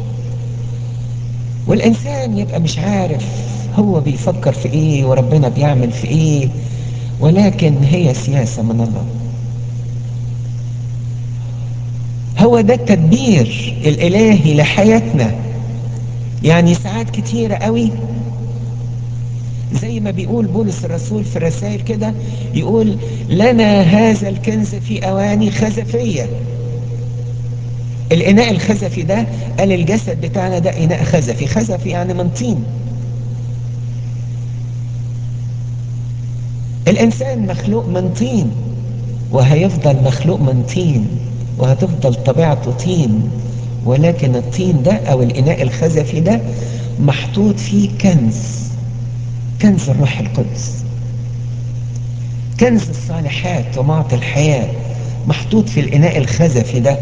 والإنسان يبقى مش عارف هو بيفكر في إيه وربنا بيعمل في إيه ولكن هي سياسة من الله هو ده التدبير الإلهي لحياتنا يعني ساعات كتيرة قوي زي ما بيقول بولس الرسول في الرسائل كده يقول لنا هذا الكنز في أواني خزفية الإناء الخزفي ده قال الجسد بتاعنا ده إناء خزفي خزفي يعني من طين الإنسان مخلوق من طين وهيفضل مخلوق من طين وهتفضل طبيعته طين ولكن الطين ده أو الإناء الخزفي ده محطوط فيه كنز كنز الروح القدس كنز الصالحات ومعطي الحياة محطوط في الإناء الخزفي ده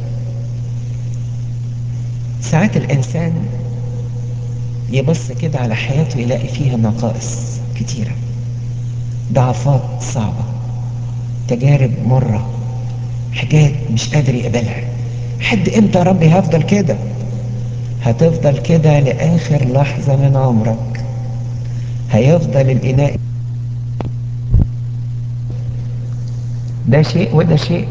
ساعات الإنسان يبص كده على حياته يلاقي فيها نقائص كتيرة ضعفات صعبة تجارب مرة حاجات مش قادر يقبلها حد امتى يا ربي هفضل كده هتفضل كده لآخر لحظة من عمرك هيفضل الإناء ده شيء وده شيء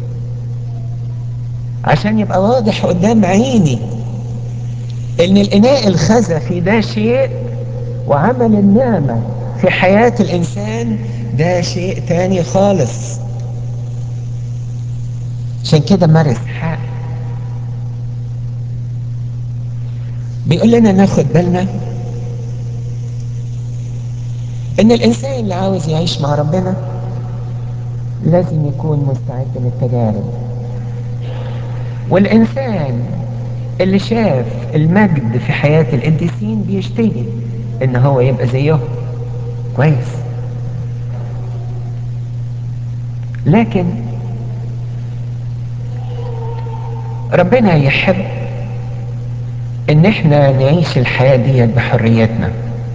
عشان يبقى واضح قدام عيني ان الإناء الخزفي ده شيء وعمل النعمة في حياة الإنسان ده شيء تاني خالص عشان كده مارس حق بيقول لنا ناخد بالنا ان الانسان اللي عاوز يعيش مع ربنا لازم يكون مستعد للتجارب والانسان اللي شاف المجد في حياة القديسين بيشتهي ان هو يبقى زيهم كويس لكن ربنا يحب ان احنا نعيش الحياة دي بحريتنا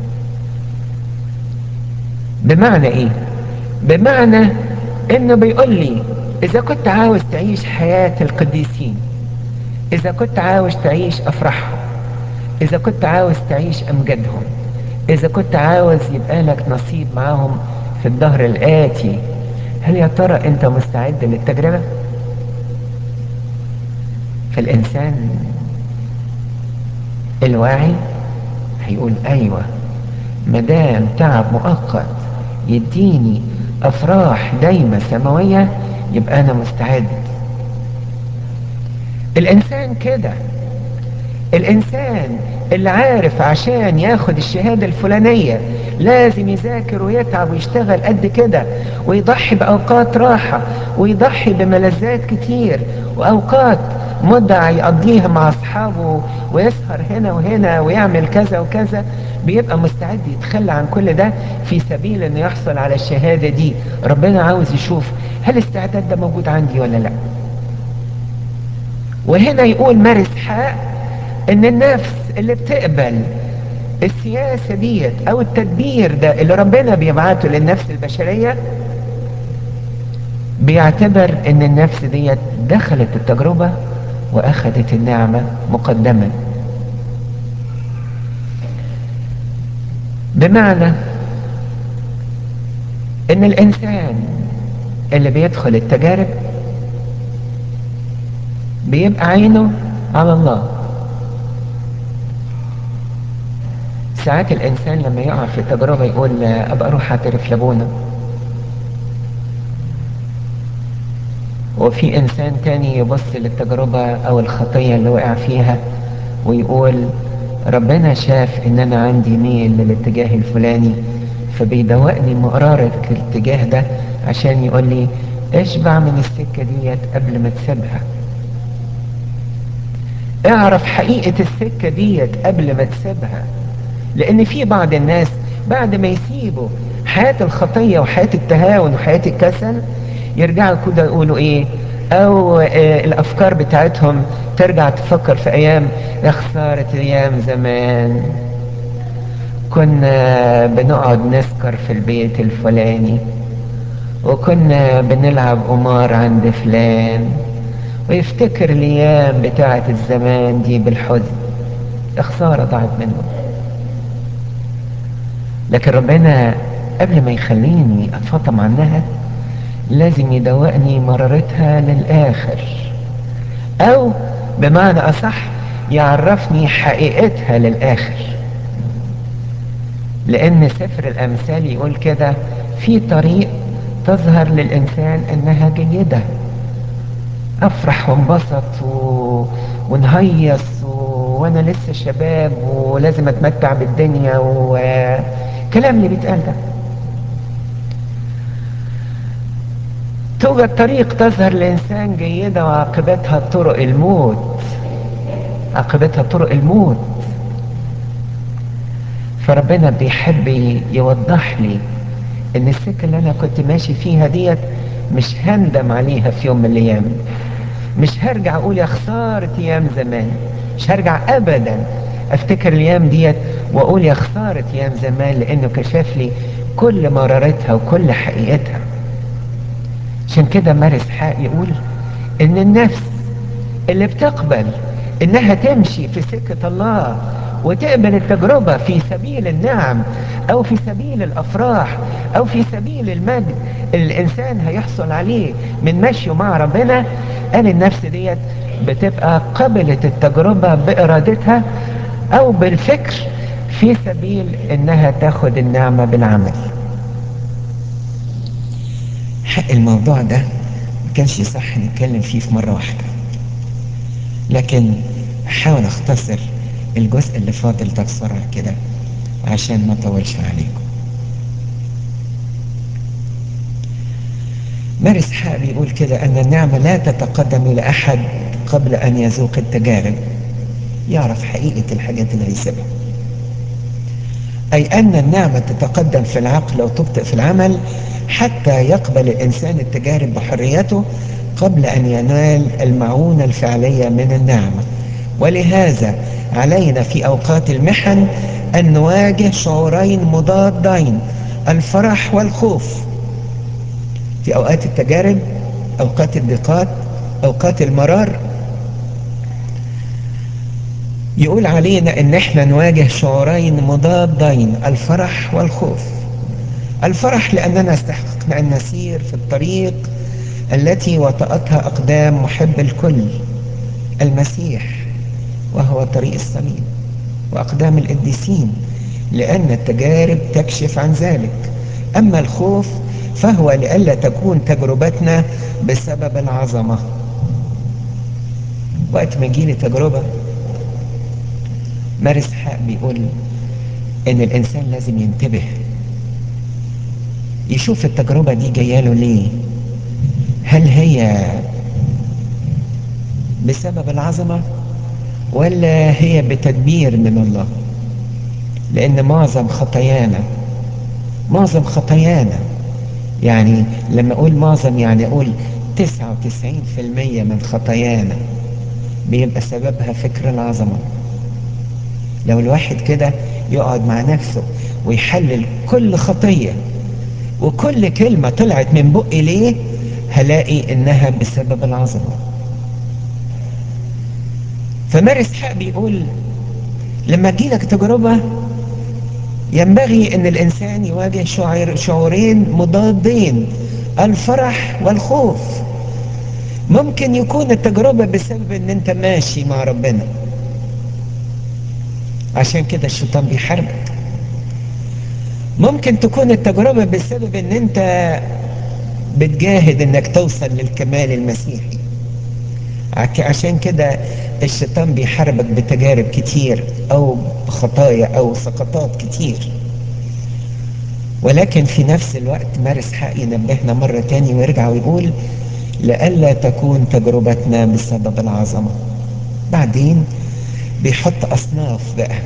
بمعنى ايه بمعنى انه بيقول لي اذا كنت عاوز تعيش حياة القديسين اذا كنت عاوز تعيش افراحهم اذا كنت عاوز تعيش امجادهم اذا كنت عاوز يبقى لك نصيب معاهم في الظهر الاتي هل يا ترى انت مستعد للتجربة فالانسان الواعي هيقول ايوه مدام تعب مؤقت يديني افراح دايمة سماوية يبقى انا مستعد الانسان كده الانسان اللي عارف عشان ياخد الشهادة الفلانية لازم يذاكر ويتعب ويشتغل قد كده ويضحي بأوقات راحة ويضحي بملذات كتير وأوقات مدة يقضيها مع أصحابه ويسهر هنا وهنا ويعمل كذا وكذا بيبقى مستعد يتخلى عن كل ده في سبيل انه يحصل على الشهادة دي ربنا عاوز يشوف هل الاستعداد ده موجود عندي ولا لا وهنا يقول مارس حق ان النفس اللي بتقبل السياسة ديت او التدبير ده اللي ربنا بيبعته للنفس البشرية بيعتبر ان النفس ديت دخلت التجربة واخدت النعمة مقدما بمعنى ان الانسان اللي بيدخل التجارب بيبقى عينه على الله ساعات الانسان لما يقع في تجربة يقول ابقى اروح اعترف لابونا وفي انسان تاني يبص للتجربة او الخطية اللي وقع فيها ويقول ربنا شاف ان انا عندي ميل للاتجاه الفلاني فبيدوقني مقرارة الاتجاه ده عشان يقول لي اشبع من السكة ديت قبل ما تسيبها اعرف حقيقة السكة ديت قبل ما تسيبها لان في بعض الناس بعد ما يسيبوا حياة الخطية وحياة التهاون وحياة الكسل يرجعوا كده يقولوا ايه او آه الافكار بتاعتهم ترجع تفكر في ايام يا خسارة ايام زمان كنا بنقعد نسكر في البيت الفلاني وكنا بنلعب قمار عند فلان ويفتكر الايام بتاعت الزمان دي بالحزن يا خسارة ضاعت منه لكن ربنا قبل ما يخليني اتفطم عنها لازم يدوقني مرارتها للاخر او بمعنى اصح يعرفني حقيقتها للاخر لان سفر الامثال يقول كده في طريق تظهر للانسان انها جيدة افرح وانبسط و... ونهيص و... وانا لسه شباب ولازم اتمتع بالدنيا وكلام اللي بيتقال ده توجد طريق تظهر لإنسان جيدة وعاقبتها طرق الموت عاقبتها طرق الموت فربنا بيحب يوضح لي ان السكة اللي انا كنت ماشي فيها ديت مش هندم عليها في يوم من الايام مش هرجع اقول يا خسارة ايام زمان مش هرجع ابدا افتكر الايام ديت واقول يا خسارة ايام زمان لانه كشف لي كل مرارتها وكل حقيقتها عشان كده مارس حق يقول ان النفس اللي بتقبل انها تمشي في سكة الله وتقبل التجربة في سبيل النعم او في سبيل الافراح او في سبيل المجد اللي الانسان هيحصل عليه من مشيه مع ربنا قال النفس ديت بتبقى قبلت التجربة بارادتها او بالفكر في سبيل انها تاخد النعمة بالعمل حق الموضوع ده ما كانش صح نتكلم فيه في مرة واحدة لكن احاول اختصر الجزء اللي فاضل ده بسرعة كده عشان ما اطولش عليكم مارس حق بيقول كده ان النعمة لا تتقدم الى احد قبل ان يذوق التجارب يعرف حقيقة الحاجات اللي هيسيبها اي ان النعمة تتقدم في العقل وتبطئ في العمل حتى يقبل الانسان التجارب بحريته قبل ان ينال المعونة الفعلية من النعمة ولهذا علينا في اوقات المحن ان نواجه شعورين مضادين الفرح والخوف في اوقات التجارب اوقات الضيقات اوقات المرار يقول علينا ان احنا نواجه شعورين مضادين الفرح والخوف الفرح لاننا استحققنا ان نسير في الطريق التي وطأتها اقدام محب الكل المسيح وهو طريق الصليب واقدام القديسين لان التجارب تكشف عن ذلك اما الخوف فهو لئلا تكون تجربتنا بسبب العظمه وقت ما يجيلي تجربه مارس حق بيقول ان الانسان لازم ينتبه يشوف التجربة دي جايه له ليه هل هي بسبب العظمة ولا هي بتدبير من الله لان معظم خطايانا معظم خطايانا يعني لما اقول معظم يعني اقول 99% من خطايانا بيبقى سببها فكر العظمه لو الواحد كده يقعد مع نفسه ويحلل كل خطية وكل كلمة طلعت من بقي ليه هلاقي انها بسبب العظمة فمارس حق بيقول لما تجيلك تجربة ينبغي ان الانسان يواجه شعور شعورين مضادين الفرح والخوف ممكن يكون التجربة بسبب ان انت ماشي مع ربنا عشان كده الشيطان بيحاربك ممكن تكون التجربة بسبب ان انت بتجاهد انك توصل للكمال المسيحي عشان كده الشيطان بيحاربك بتجارب كتير او خطايا او سقطات كتير ولكن في نفس الوقت مارس حق ينبهنا مرة تاني ويرجع ويقول لئلا تكون تجربتنا بسبب العظمة بعدين بيحط أصناف بقى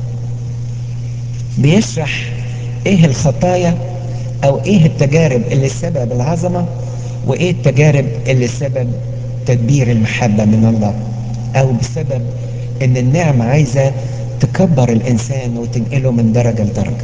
بيشرح ايه الخطايا او ايه التجارب اللي سبب العظمة وايه التجارب اللي سبب تدبير المحبة من الله او بسبب ان النعمة عايزة تكبر الانسان وتنقله من درجة لدرجة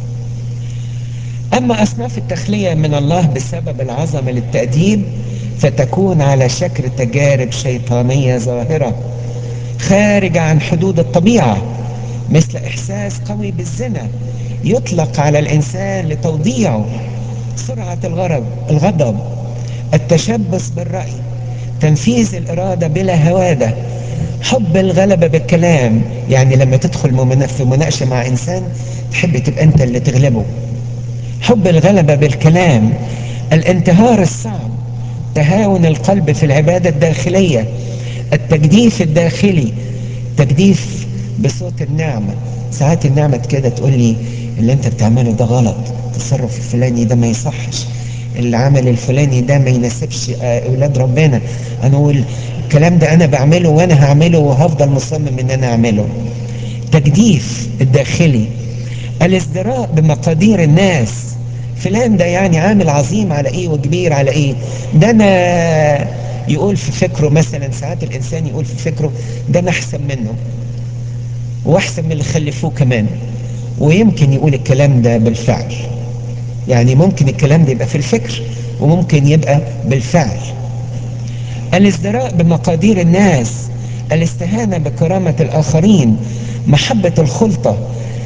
اما اصناف التخلية من الله بسبب العظمة للتأديب فتكون على شكل تجارب شيطانية ظاهرة خارجة عن حدود الطبيعة مثل احساس قوي بالزنا يطلق على الانسان لتوضيعه سرعة الغرب الغضب التشبث بالرأي تنفيذ الإرادة بلا هوادة حب الغلبة بالكلام يعني لما تدخل في مناقشة مع إنسان تحب تبقى أنت اللي تغلبه حب الغلبة بالكلام الانتهار الصعب تهاون القلب في العبادة الداخلية التجديف الداخلي تجديف بصوت النعمة ساعات النعمة كده تقول لي اللي انت بتعمله ده غلط التصرف الفلاني ده ما يصحش العمل الفلاني ده ما يناسبش اولاد ربنا انا اقول الكلام ده انا بعمله وانا هعمله وهفضل مصمم ان انا اعمله تجديف الداخلي الازدراء بمقادير الناس فلان ده يعني عامل عظيم على ايه وكبير على ايه ده انا يقول في فكره مثلا ساعات الانسان يقول في فكره ده انا احسن منه واحسن من اللي خلفوه كمان ويمكن يقول الكلام ده بالفعل يعني ممكن الكلام ده يبقى في الفكر وممكن يبقى بالفعل الازدراء بمقادير الناس الاستهانة بكرامة الآخرين محبة الخلطة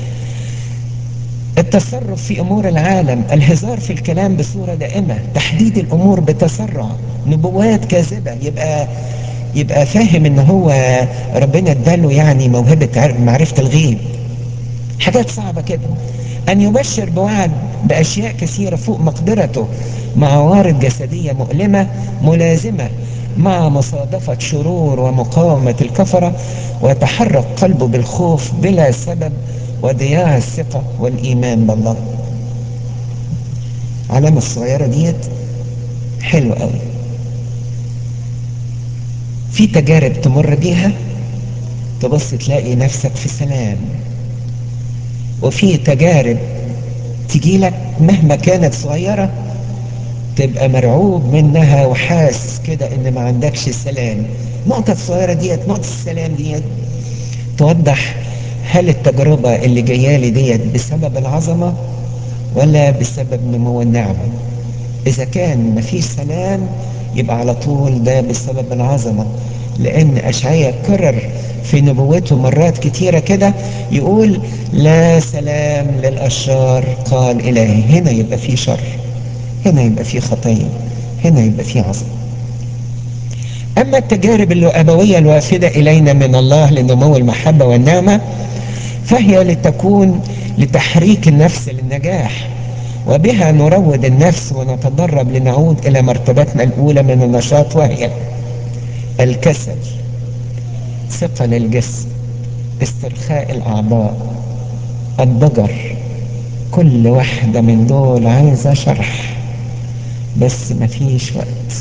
التصرف في أمور العالم الهزار في الكلام بصورة دائمة تحديد الأمور بتسرع نبوات كاذبة يبقى يبقى فاهم ان هو ربنا اداله يعني موهبة معرفة الغيب حاجات صعبة كده ان يبشر بوعد باشياء كثيرة فوق مقدرته مع عوارض جسدية مؤلمة ملازمة مع مصادفة شرور ومقاومة الكفرة ويتحرك قلبه بالخوف بلا سبب وضياع الثقة والإيمان بالله علامة الصغيرة ديت حلوة قوي في تجارب تمر بيها تبص تلاقي نفسك في سلام وفي تجارب تجي لك مهما كانت صغيرة تبقى مرعوب منها وحاس كده ان ما عندكش سلام نقطة الصغيرة ديت نقطة السلام ديت توضح هل التجربة اللي جاية لي ديت بسبب العظمة ولا بسبب نمو النعمة اذا كان مفيش سلام يبقى على طول ده بسبب العظمة لان اشعياء كرر في نبوته مرات كتيرة كده يقول لا سلام للاشرار قال الهي هنا يبقى في شر هنا يبقى في خطية هنا يبقى في عظمة اما التجارب الابوية الوافدة الينا من الله لنمو المحبة والنعمة فهي لتكون لتحريك النفس للنجاح وبها نروض النفس ونتدرب لنعود إلى مرتبتنا الأولى من النشاط وهي الكسل ثقل الجسم استرخاء الأعضاء الضجر كل واحدة من دول عايزة شرح بس مفيش وقت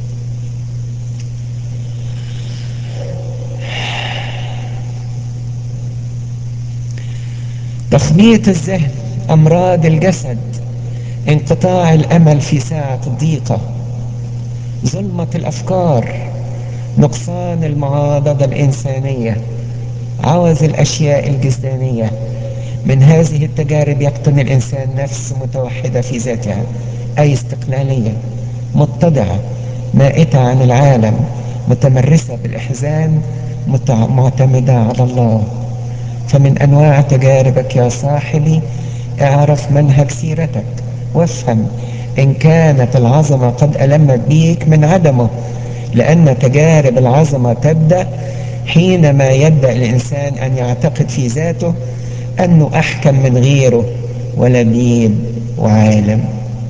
تخبيط الذهن أمراض الجسد انقطاع الامل في ساعة الضيقة ظلمة الافكار نقصان المعاضدة الانسانية عوز الاشياء الجسدانية من هذه التجارب يقتن الانسان نفس متوحدة في ذاتها اي استقلالية متضعة مائتة عن العالم متمرسة بالاحزان معتمدة على الله فمن انواع تجاربك يا صاحبي اعرف منهج سيرتك وافهم إن كانت العظمة قد ألمت بيك من عدمه لأن تجارب العظمة تبدأ حينما يبدأ الإنسان أن يعتقد في ذاته أنه أحكم من غيره ولبيب وعالم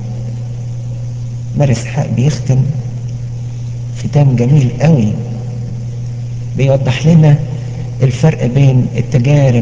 مارس حق بيختم ختام جميل قوي بيوضح لنا الفرق بين التجارب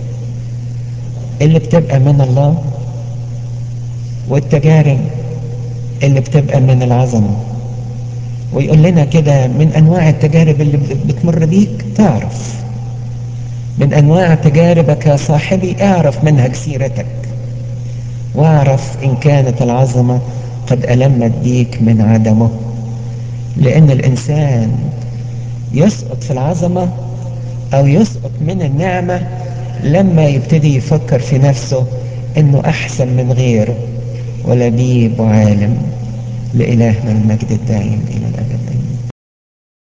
اللي بتبقى من الله والتجارب اللي بتبقى من العظمة ويقول لنا كده من انواع التجارب اللي بتمر بيك تعرف من انواع تجاربك يا صاحبي اعرف منهج سيرتك واعرف ان كانت العظمه قد المت بيك من عدمه لان الانسان يسقط في العظمه او يسقط من النعمه لما يبتدي يفكر في نفسه انه احسن من غيره ولبيب وعالم لالهنا المجد الدائم الى الابد